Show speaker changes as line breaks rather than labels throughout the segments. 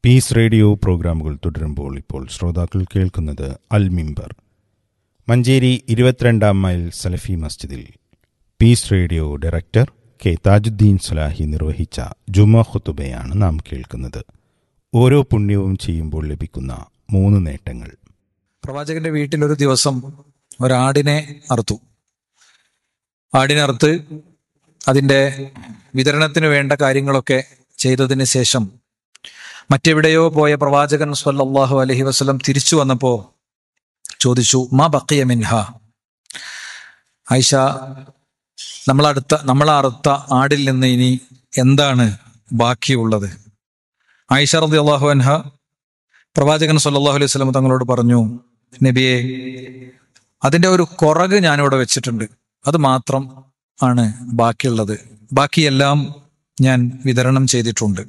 piece radio പ്രോഗ്രാമുകൾ തുടരുമ്പോൾ ഇപ്പോൾ ശ്രോതാക്കൾ കേൾക്കുന്നത് അൽ മിമ്പർ മഞ്ചേരി ഇരുപത്തിരണ്ടാം മൈൽ സലഫി മസ്ജിദിൽ peace radio director K Tajuddin Salahi നിർവഹിച്ച ജുമ ഖുത്തുബയാണ് നാം കേൾക്കുന്നത് ഓരോ പുണ്യവും ചെയ്യുമ്പോൾ ലഭിക്കുന്ന മൂന്ന് നേട്ടങ്ങൾ
പ്രവാചകന്റെ വീട്ടിൽ ഒരു ദിവസം ഒരാടിനെ അറുത്തു ആടിനെ അറുത്ത് അതിൻ്റെ വിതരണത്തിന് വേണ്ട കാര്യങ്ങളൊക്കെ ചെയ്തതിന് ശേഷം മറ്റെവിടെയോ പോയ പ്രവാചകൻ സ്വല്ലല്ലാഹു അലൈഹി വസല്ലം തിരിച്ചു വന്നപ്പോൾ ചോദിച്ചു മാ ബക്കിയ മിൻഹ ആയിഷ നമ്മളടുത്ത നമ്മൾ അറുത്ത ആടിൽ നിന്ന് ഇനി എന്താണ് ബാക്കിയുള്ളത് ആയിഷ റതി അള്ളാഹു അൻഹ പ്രവാചകൻ സല്ലല്ലാഹു അലൈഹി വസല്ലം തങ്ങളോട് പറഞ്ഞു നബിയെ അതിന്റെ ഒരു കുറക് ഞാനിവിടെ വെച്ചിട്ടുണ്ട് അത് മാത്രം ആണ് ബാക്കിയുള്ളത് ബാക്കിയെല്ലാം ഞാൻ വിതരണം ചെയ്തിട്ടുണ്ട്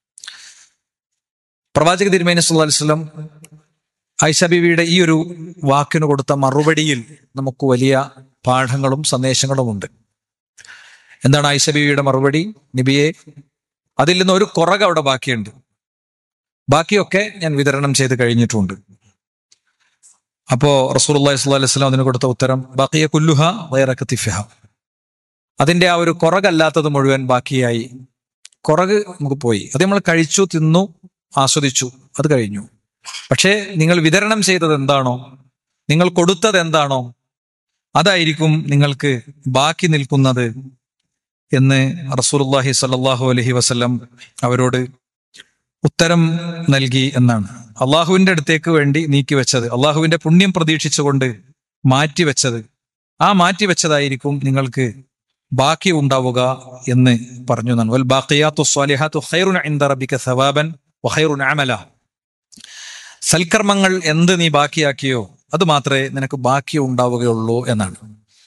പ്രവാചക തിരുമേനി സല്ലല്ലാഹു അലൈഹി വസല്ലം ഐഷ ബീവിയുടെ ഈ ഒരു വാക്കിന് കൊടുത്ത മറുപടിയിൽ നമുക്ക് വലിയ പാഠങ്ങളും സന്ദേശങ്ങളുമുണ്ട് എന്താണ് ഐഷ ബീവിയുടെ മറുപടി നബിയെ അതിൽ നിന്ന് ഒരു കുറക് അവിടെ ബാക്കിയുണ്ട് ബാക്കിയൊക്കെ ഞാൻ വിതരണം ചെയ്ത് കഴിഞ്ഞിട്ടുണ്ട് അപ്പോ റസൂലുള്ളാഹി സ്വല്ലല്ലാഹു അലൈഹി വസല്ലം അതിന് കൊടുത്ത ഉത്തരം ബാക്കിയ കുല്ലുഹ വയറക്കത്തിഫിഹ അതിന്റെ ആ ഒരു കുറകല്ലാത്തത് മുഴുവൻ ബാക്കിയായി കുറക് നമുക്ക് പോയി അത് നമ്മൾ കഴിച്ചു തിന്നു ആസ്വദിച്ചു അത് കഴിഞ്ഞു പക്ഷേ നിങ്ങൾ വിതരണം ചെയ്തത് എന്താണോ നിങ്ങൾ കൊടുത്തത് എന്താണോ അതായിരിക്കും നിങ്ങൾക്ക് ബാക്കി നിൽക്കുന്നത് എന്ന് റസൂലുള്ളാഹി സ്വല്ലല്ലാഹു അലൈഹി വസല്ലം അവരോട് ഉത്തരം നൽകി എന്നാണ് അള്ളാഹുവിന്റെ അടുത്തേക്ക് വേണ്ടി നീക്കിവെച്ചത് അള്ളാഹുവിന്റെ പുണ്യം പ്രതീക്ഷിച്ചുകൊണ്ട് മാറ്റിവെച്ചത് ആ മാറ്റിവെച്ചതായിരിക്കും നിങ്ങൾക്ക് ബാക്കി ഉണ്ടാവുക എന്ന് പറഞ്ഞു എന്നാണ് വൽ ബാഖിയാത്തു സ്വാലിഹാത്തു ഖൈറുൻ ഇൻദ റബ്ബിക സവാബൻ വഖൈറുൻ അമല സൽക്കർമ്മങ്ങൾ എന്ത് നീ ബാക്കിയാക്കിയോ അത് മാത്രമേ നിനക്ക് ബാക്കി ഉണ്ടാവുകയുള്ളൂ എന്നാണ്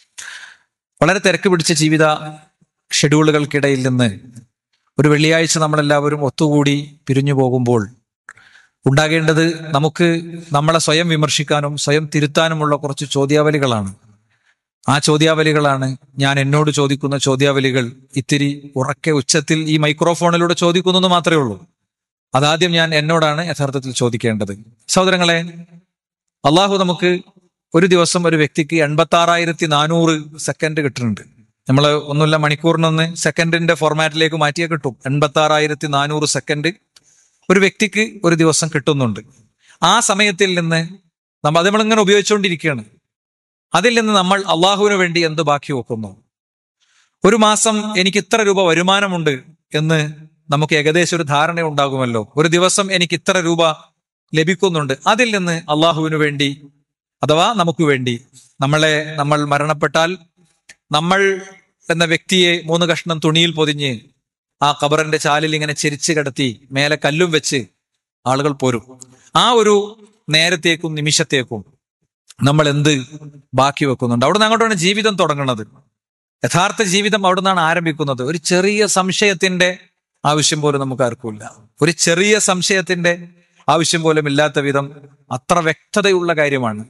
വളരെ തിരക്ക് പിടിച്ച ജീവിത ഷെഡ്യൂളുകൾക്കിടയിൽ നിന്ന് ഒരു വെള്ളിയാഴ്ച നമ്മളെല്ലാവരും ഒത്തുകൂടി പിരിഞ്ഞു പോകുമ്പോൾ ഉണ്ടാകേണ്ടത് നമുക്ക് നമ്മളെ സ്വയം വിമർശിക്കാനും സ്വയം തിരുത്താനുമുള്ള കുറച്ച് ചോദ്യാവലികളാണ് ആ ചോദ്യാവലികളാണ് ഞാൻ എന്നോട് ചോദിക്കുന്ന ചോദ്യാവലികൾ ഇത്തിരി ഉറക്കെ ഉച്ചത്തിൽ ഈ മൈക്രോഫോണിലൂടെ ചോദിക്കുന്നത് മാത്രമേ ഉള്ളൂ അതാദ്യം ഞാൻ എന്നോടാണ് യഥാർത്ഥത്തിൽ ചോദിക്കേണ്ടത് സഹോദരങ്ങളെ അള്ളാഹു നമുക്ക് ഒരു ദിവസം ഒരു വ്യക്തിക്ക് എൺപത്തി ആറായിരത്തി നാനൂറ് സെക്കൻഡ് കിട്ടുന്നുണ്ട് നമ്മൾ ഒന്നുമില്ല മണിക്കൂറിനൊന്ന് സെക്കൻഡിന്റെ ഫോർമാറ്റിലേക്ക് മാറ്റിയേ കിട്ടും എൺപത്തി ആറായിരത്തി നാനൂറ് സെക്കൻഡ് ഒരു വ്യക്തിക്ക് ഒരു ദിവസം കിട്ടുന്നുണ്ട് ആ സമയത്തിൽ നിന്ന് നമ്മൾ അത് നമ്മളിങ്ങനെ ഉപയോഗിച്ചുകൊണ്ടിരിക്കുകയാണ് അതിൽ നിന്ന് നമ്മൾ അള്ളാഹുവിന് വേണ്ടി എന്ത് ബാക്കി വെക്കുന്നു ഒരു മാസം എനിക്ക് ഇത്ര രൂപ വരുമാനമുണ്ട് എന്ന് നമുക്ക് ഏകദേശം ഒരു ധാരണ ഉണ്ടാകുമല്ലോ ഒരു ദിവസം എനിക്ക് ഇത്ര രൂപ ലഭിക്കുന്നുണ്ട് അതിൽ നിന്ന് അള്ളാഹുവിന് വേണ്ടി അഥവാ നമുക്ക് വേണ്ടി നമ്മളെ നമ്മൾ മരണപ്പെട്ടാൽ നമ്മൾ എന്ന വ്യക്തിയെ മൂന്ന് കഷ്ണം തുണിയിൽ പൊതിഞ്ഞ് ആ ഖബറിന്റെ ചാലിൽ ഇങ്ങനെ ചെരിച്ച് കിടത്തി മേലെ കല്ലും വെച്ച് ആളുകൾ പോരും ആ ഒരു നേരത്തേക്കും നിമിഷത്തേക്കും നമ്മൾ എന്ത് ബാക്കി വെക്കുന്നുണ്ട് അവിടെ നിന്ന് അങ്ങോട്ടാണ് ജീവിതം തുടങ്ങുന്നത് യഥാർത്ഥ ജീവിതം അവിടെ നിന്നാണ് ആരംഭിക്കുന്നത് ഒരു ചെറിയ സംശയത്തിന്റെ ആവശ്യം പോലും നമുക്ക് ആർക്കുമില്ല ഒരു ചെറിയ സംശയത്തിന്റെ ആവശ്യം പോലും ഇല്ലാത്ത വിധം അത്ര വ്യക്തതയുള്ള കാര്യമാണ്